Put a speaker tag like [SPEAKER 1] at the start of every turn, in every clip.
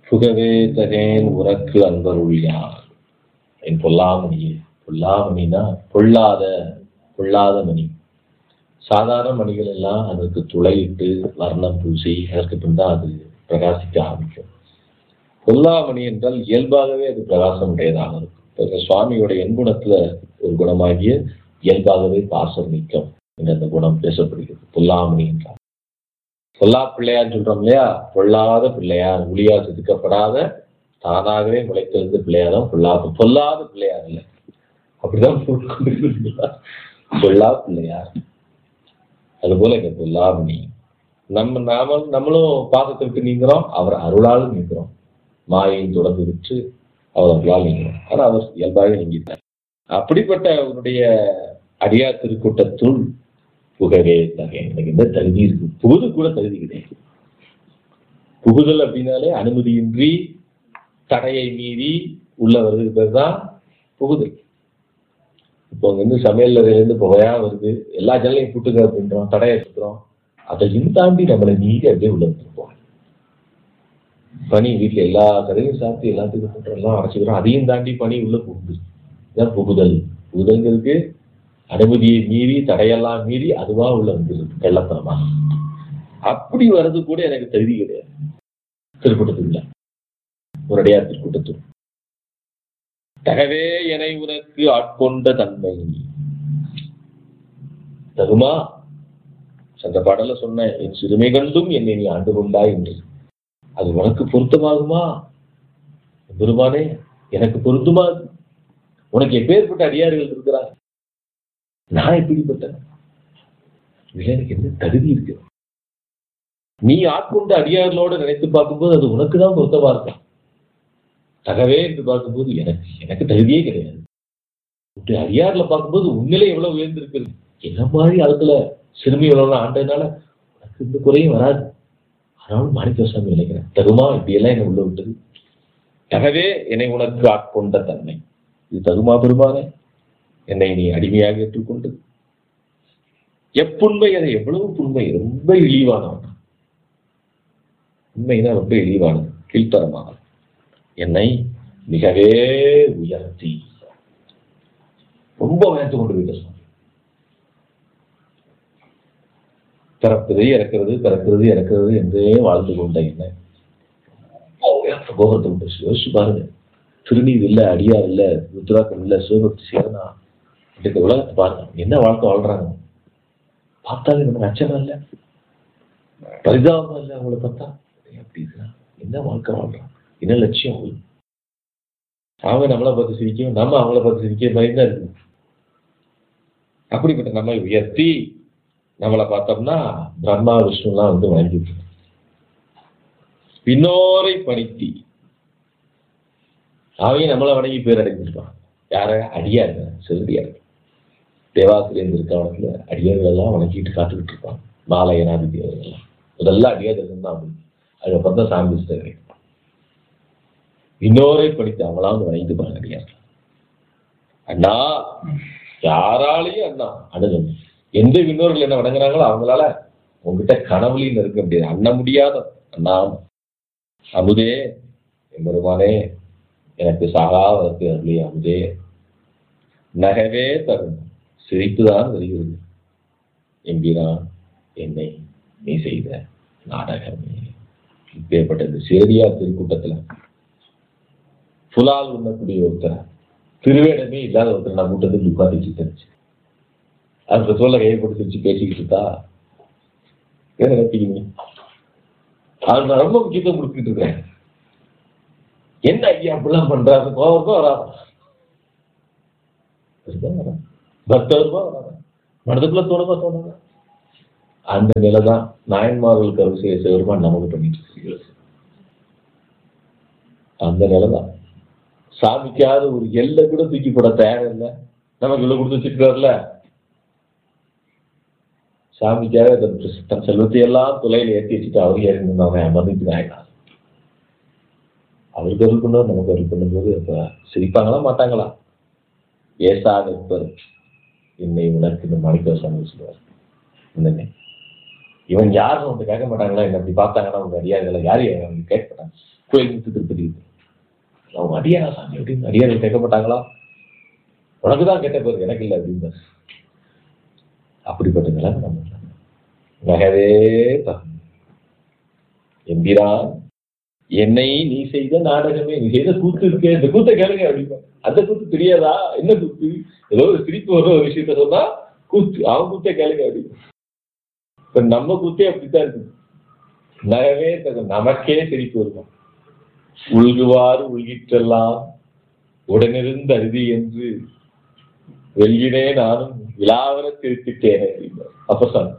[SPEAKER 1] புகவே தகேன் உனக்கு அன்பருள் யார் என் பொல்லாமணியே பொல்லாமணினா பொல்லாத பொல்லாத மணி சாதாரண மணிகள் எல்லாம் அதற்கு துளையிட்டு வர்ணம் பூசி அதற்கு பின் தான் அது பிரகாசிக்க ஆரம்பிக்கும் பொல்லாமணி என்றால் இயல்பாகவே அது பிரகாசம் உடையதாக இருக்கும் இப்ப சுவாமியோட எண்குணத்துல ஒரு குணமாகிய இயல்பாகவே பாசம் நீக்கம் என்ற அந்த குணம் பேசப்படுகிறது பொல்லாமணி என்றால் பொல்லா பிள்ளையார் சொல்றோம் இல்லையா பொல்லாத பிள்ளையார் ஒளியா செதுக்கப்படாத தானாகவே முளைத்திருந்த பிள்ளையார் தான் பொல்லாத பொல்லாத பிள்ளையார் இல்லை அப்படிதான் போட்டுக்கொண்டிருக்கிறார் பொல்லா பிள்ளையார் அதுபோல இந்த பொல்லாமணி நம்ம நாம நம்மளும் பாதத்திற்கு நீங்கிறோம் அவர் அருளால் நீங்கிறோம் மாயையின் தொடர்ந்து விற்று அவர் அருளால் நீங்கிறோம் ஆனா அவர் இயல்பாக நீங்கிட்டார் அப்படிப்பட்ட அவருடைய அடியார் திருக்கூட்டத்துள் புகவே தகை எனக்கு எந்த தகுதி இருக்கு புகுது கூட தகுதி கிடையாது புகுதல் அப்படின்னாலே அனுமதியின்றி தடையை மீறி உள்ள வருது பேர் தான் புகுதல் இப்போ அங்க இருந்து சமையல் இருந்து புகையா வருது எல்லா ஜன்னலையும் கூட்டுங்க அப்படின்றோம் தடையை எடுத்துக்கிறோம் அதையும் தாண்டி நம்மளை மீறி அப்படியே உள்ள வந்துருப்போம் பனி வீட்டுல எல்லா கதையும் சாப்பிட்டு எல்லாத்துக்கும் போட்டு எல்லாம் அரைச்சிக்கிறோம் அதையும் தாண்டி பனி உள்ள புகுது இதான் புகுதல் புகுதல்ங்கிறதுக்கு அனுமதியை மீறி தடையெல்லாம் மீறி அதுவா உள்ள வந்துருது வெள்ளத்தனமா அப்படி வர்றது கூட எனக்கு தகுதி கிடையாது திருக்கூட்டத்துக்குள்ள ஒரு அடையார் திருக்கூட்டத்துக்கு தகவே என உனக்கு ஆட்கொண்ட தன்மை தகுமா அந்த பாடல சொன்ன என் சிறுமை கண்டும் என்னை நீ ஆண்டு கொண்டாய் என்று அது உனக்கு பொருத்தமாகுமா பெருமானே எனக்கு பொருந்துமா அது? உனக்கு எப்பேற்பட்ட அடியார்கள் இருக்கிறார் நான் எப்படிப்பட்டேன் இதுல எனக்கு என்ன தகுதி இருக்கு நீ ஆட்கொண்ட அடியார்களோட நினைத்து பார்க்கும்போது அது உனக்கு தான் பொருத்தமா இருக்கும் தகவே என்று பார்க்கும்போது எனக்கு எனக்கு தகுதியே கிடையாது உன்னுடைய அடியார்ல பார்க்கும்போது உண்மையிலே எவ்வளவு உயர்ந்திருக்கிறது என்ன மாதிரி அதுல சிறுமி எவ்வளவு ஆண்டதுனால உனக்கு இந்த குறையும் வராது ஆனாலும் மாணிக்க சுவாமி நினைக்கிறேன் தகுமா இப்படியெல்லாம் என்னை உள்ள விட்டது தகவே என்னை உனக்கு ஆட்கொண்ட தன்மை இது தகுமா பெருமானே என்னை நீ அடிமையாக ஏற்றுக்கொண்டு எப்புண்மை அது எவ்வளவு புண்மை ரொம்ப இழிவானவன் உண்மைனா ரொம்ப இழிவானது கீழ்த்தரமானது என்னை மிகவே உயர்த்தி ரொம்ப உயர்த்து கொண்டு போயிட்ட சுவாமி பிறப்பது இறக்கிறது பிறக்கிறது இறக்கிறது என்றே வாழ்ந்து கொண்ட என்ன ரொம்ப உயர்ந்த கோபத்தை விட்டு யோசிச்சு பாருங்க திருநீர் இல்ல அடியார் இல்ல ருத்ராக்கம் இல்ல சிவபக்தி சேரனா இந்த உலகத்தை பாருங்க என்ன வாழ்க்கை வாழ்றாங்க பார்த்தாலே நமக்கு அச்சம் இல்ல பரிதாபம் இல்ல அவங்கள பார்த்தா எப்படி இருக்கிறான் என்ன வாழ்க்கை வாழ்றான் என்ன லட்சியம் அவங்களுக்கு அவங்க நம்மளை பார்த்து சிரிக்கும் நம்ம அவங்கள பார்த்து சிரிக்கிற மாதிரி தான் இருக்கு அப்படிப்பட்ட நம்மை உயர்த்தி நம்மளை பார்த்தோம்னா பிரம்மா விஷ்ணுலாம் வந்து வணங்கிட்டு இருக்கு. பின்னோரை பணித்தி அவங்க நம்மளை வணங்கி பேர் அடைஞ்சிருப்பான் யார அடியாருங்க செல்வடியார் தேவாசிரியர் இருக்காவனத்துல அடியார்கள் எல்லாம் வணங்கிட்டு காத்துக்கிட்டு இருப்பான் மாலை ஏனாதிபதி அவர்கள்லாம் முதல்ல அடியார்கள் தான் அப்படி அதுக்கப்புறம் தான் சாமி கிடைக்கும் இன்னோரை படித்து அவங்களாம் வணங்கிட்டு பாருங்க அடியார்கள் அண்ணா யாராலையும் அண்ணா அணுகும் எந்த விண்ணோர்கள் என்ன வணங்குறாங்களோ அவங்களால உங்ககிட்ட கனவுலையும் இருக்க முடியாது அண்ண முடியாத அண்ணா அமுதே எம்பெருமானே எனக்கு சாகாவதற்கு அருளி அமுதே நகவே தரும் சிரிப்புதான் வருகிறது எம்பிரான் என்னை நீ செய்த நாடகமே இப்பேற்பட்ட இந்த சேரியார் திருக்கூட்டத்துல புலால் உண்ணக்கூடிய ஒருத்தர் திருவேடமே இல்லாத ஒருத்தர் நான் கூட்டத்தை வந்து உட்காந்து சித்தரிச்சு அந்த சொல்ல கையை போட்டு சிரிச்சு பேசிக்கிட்டு இருக்கா என்ன நினைப்பீங்க அது நான் ரொம்ப முக்கியத்துவம் கொடுத்துட்டு இருக்கேன் என்ன ஐயா அப்படிலாம் பண்றாரு கோவம் வராது பக்தருமா வராது மனதுக்குள்ள தோணுமா தோணுங்க அந்த நிலை தான் நாயன்மார்களுக்கு அருள் செய்ய சிவருமான் நமக்கு பண்ணிட்டு இருக்கு அந்த நிலை தான் சாமிக்காவது ஒரு எல்லை கூட தூக்கி போட தயாரம் இல்லை நமக்கு இவ்வளவு கொடுத்து வச்சிருக்காருல்ல சாமிக்காக தன் தன் செல்வத்தை எல்லாம் துளையில ஏற்றி வச்சுட்டு அவர் ஏறி நின்றவங்க அமர்ந்துட்டு ஆயிட்டான் அவருக்கு அருள் பண்ணுவார் நமக்கு அருள் பண்ணும்போது அப்ப சிரிப்பாங்களா மாட்டாங்களா ஏசா நிற்பர் என்னை உனக்கு இந்த மாணிக்க சாமி சொல்லுவார் என்னங்க இவன் யாரும் வந்து கேட்க மாட்டாங்களா என்ன அப்படி பார்த்தாங்கன்னா உங்க அடியார்களை யாரும் அவங்க கேட்க மாட்டாங்க கோயில் முத்து திருப்பதி அவங்க அடியாரா சாமி அப்படின்னு அடியாரை கேட்க மாட்டாங்களா உனக்கு தான் கேட்ட பேர் எனக்கு இல்லை அப்படின்னு அப்படிப்பட்ட நிலைமை நம்ம நகவே தகும் எம்பிரான் என்னை நீ செய்த நாடகமே நீ செய்த கூத்து இருக்கே இந்த கூத்தை கேளுங்க அப்படின்னா அந்த கூத்து தெரியாதா என்ன கூத்து ஏதோ ஒரு சிரிப்பு வர ஒரு விஷயத்த சொன்னா கூத்து அவன் கூத்தை கேளுங்க அப்படின்னு இப்ப நம்ம கூத்தே அப்படித்தான் இருக்கு நகவே தகும் நமக்கே சிரிப்பு இருக்கும் உள்குவார் உள்கிற்றெல்லாம் உடனிருந்து அருதி என்று வெள்ளினே நானும் விழாவர திருத்திட்டேனே அப்படின்னார் அப்ப சொன்ன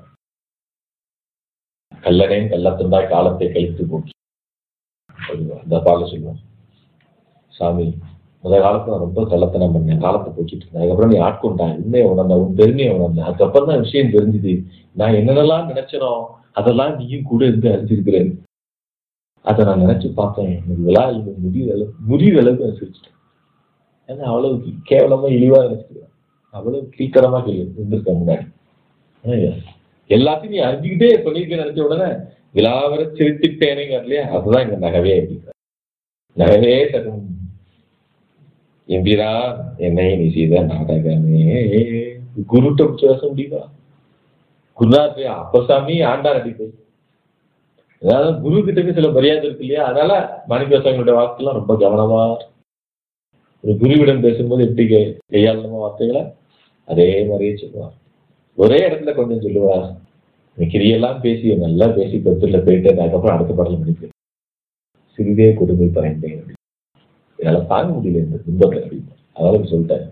[SPEAKER 1] கல்லனேன் கள்ளத்தந்தாய் காலத்தை கழித்து போக்கி சொல்லுவார். அந்த பால சொல்லுவான் சாமி முத காலத்துல நான் ரொம்ப கள்ளத்தனம் பண்ணேன் காலத்தை போக்கிட்டு இருந்தேன் அதுக்கப்புறம் நீ ஆட்கொண்டான் உண்மையை உணர்ந்த உன் பெருமையை உணர்ந்தேன் அதுக்கப்புறம் தான் விஷயம் தெரிஞ்சுது நான் என்னென்னலாம் நினைச்சனோ அதெல்லாம் நீயும் கூட இருந்து அறிஞ்சிருக்கிறேன் அதை நான் நினைச்சு பார்த்தேன் எனக்கு விழா இல்லை முடிவு அளவு முடிவு அளவுக்கு நான் சிரிச்சிட்டேன் ஏன்னா அவ்வளவு கேவலமா இழிவா நினைச்சிருக்கேன் அவ்வளவு கீழ்த்தரமா கேள்வி இருந்திருக்கேன் முன்னாடி ஆனா, எல்லாத்தையும் நீ அறிஞ்சுக்கிட்டே பண்ணிருக்க நினைச்ச உடனே விழாவர சிரித்துட்டேனேங்க இல்லையா அதுதான் இங்க நகவே அப்படிங்கிற நகவே தரும் எம்பிரா என்னை நீ செய்த நாடகமே குருட்ட பிடிச்சி பேச முடியுமா குருநாத் அப்பசாமி ஆண்டா நடிப்பு அதாவது குரு கிட்ட சில மரியாதை இருக்கு இல்லையா அதனால மாணிக்கவாசகங்களுடைய வாக்குலாம் ரொம்ப கவனமா ஒரு குருவிடம் பேசும்போது எப்படி கை கையாளணுமோ வார்த்தைகளை அதே மாதிரியே சொல்லுவார் ஒரே இடத்துல கொஞ்சம் சொல்லுவார் நீ கிரியெல்லாம் பேசி நல்லா பேசி பத்துல போயிட்டு அதுக்கப்புறம் அடுத்த பாடல முடிப்பு சிறிதே கொடுமை பறைந்தேன் அப்படின்னு. என்னால தாங்க முடியல இந்த துன்பத்தை அப்படின்னு அதனால சொல்லிட்டேன்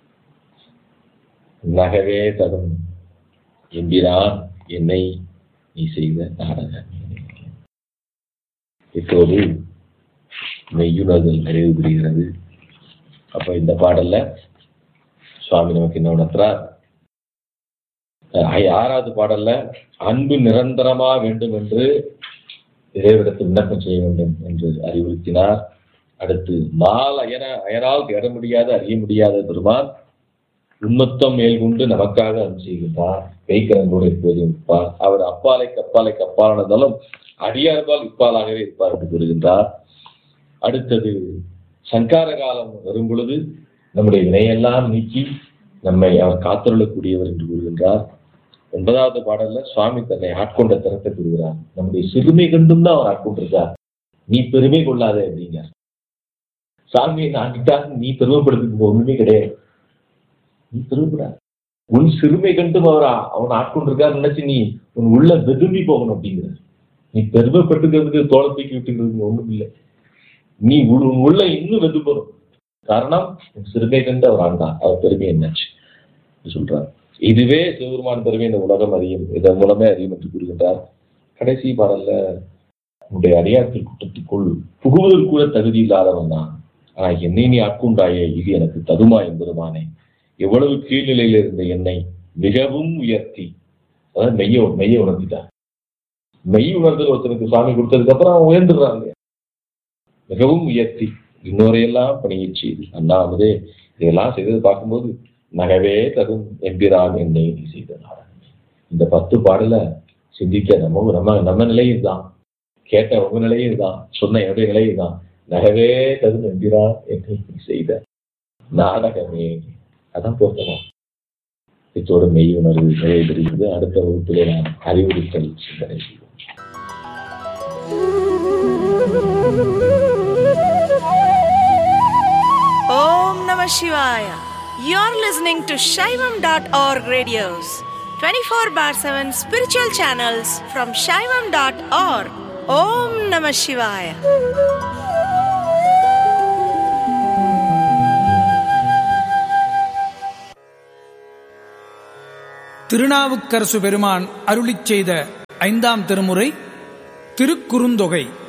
[SPEAKER 1] நகவே தரும் எம்பிரான் என்னை நீ செய்த நாடகம் இப்போது மெய்யுணர்தல் நிறைவு பெறுகிறது அப்ப இந்த பாடல்ல சுவாமி நமக்கு என்ன உணர்த்துறார் அஹ் ஆறாவது பாடல்ல அன்பு நிரந்தரமா வேண்டும் என்று இறைவிடத்தில் விண்ணப்பம் செய்ய வேண்டும் என்று அறிவுறுத்தினார் அடுத்து மால் அயன அயனால் தேட முடியாத அறிய முடியாத பெருமான் உண்மத்தம் மேல் கொண்டு நமக்காக அருள் செய்கின்றார் மெய்க்கரன் கூட எப்போதும் இருப்பார் அவர் அப்பாலை கப்பாலை கப்பாலானதாலும் அடியார்பால் இப்பாலாகவே இருப்பார் என்று கூறுகின்றார் அடுத்தது சங்கார காலம் வரும் பொழுது நம்முடைய வினையெல்லாம் நீக்கி நம்மை அவர் காத்தருளக்கூடியவர் என்று கூறுகின்றார் ஒன்பதாவது பாடல்ல சுவாமி தன்னை ஆட்கொண்ட திறத்தை கூறுகிறார் நம்முடைய சிறுமை கண்டும் தான் அவர் ஆட்கொண்டிருக்கார் நீ பெருமை கொள்ளாதே அப்படிங்க சாமியை நாட்டிட்டா நீ பெருமைப்படுத்துக்கு ஒண்ணுமே கிடையாது நீ பெருமைப்படாத உன் சிறுமை கண்டும் அவர் ஆ- அவன் ஆட்கொண்டிருக்கார் நினைச்சு நீ உன் உள்ள வெதும்பி போகணும் அப்படிங்கிற நீ பெருமைப்பட்டுக்கிறதுக்கு தோலை தூக்கி விட்டுக்கிறதுக்கு ஒண்ணும் இல்லை நீ உள்- உன் உள்ள இன்னும் வெதும்பணும் காரணம் உன் சிறுமை கண்டு அவர் ஆண்டார் அவர் பெருமை என்னாச்சு சொல்றார் இதுவே சிவபெருமான் பெருமை இந்த உலகம் அறியும் இதன் மூலமே அறியும் என்று கூறுகின்றார் கடைசி பாடல்ல உன்னுடைய அடியாட்கள் கூட்டத்துக்குள் புகுவதற்கு கூட தகுதி இல்லாதவன் தான் ஆனா என்னை நீ ஆட்கொண்டாயே இது எனக்கு தருமா என்பதுமானே எவ்வளவு கீழ்நிலையில இருந்த என்னை மிகவும் உயர்த்தி அதாவது மெய்ய மெய்ய உணர்த்திட்டார் மெய் உணர்தல் ஒருத்தனுக்கு சாமி கொடுத்ததுக்கு அப்புறம் அவன் உயர்ந்துடுறாங்க மிகவும் உயர்த்தி இன்னொரையெல்லாம் பணியச் செய்து அண்ணாமதே இதெல்லாம் செய்தது பார்க்கும்போது நகவே தரும் எம்பிரான் என்னை நீ செய்த நாடகம் இந்த பத்து பாடல சிந்திக்க நம்ம நம்ம நம்ம நிலையும் தான் கேட்ட உங்க நிலையும் தான் சொன்ன என்னுடைய நிலையும் தான் நகவே தரும் எம்பிரான் என்னை நீ செய்த நாடகமே அதான் பொருத்தமா இத்தோடு மெய் உணர்வு நிறைவு பெறுகிறது அடுத்த வகுப்பிலே நாம் அறிவுறுத்தல் சிந்தனை செய்வோம்
[SPEAKER 2] Om Namah Shivaya. You're listening to Shaivam.org radios, 24 bar 7 spiritual channels from Shaivam.org. Om Namah Shivaya.
[SPEAKER 3] Thirunavukkarasu பெருமான் அருளிச் செய்த ஐந்தாம் திருமுறை திருக்குறுந்தொகை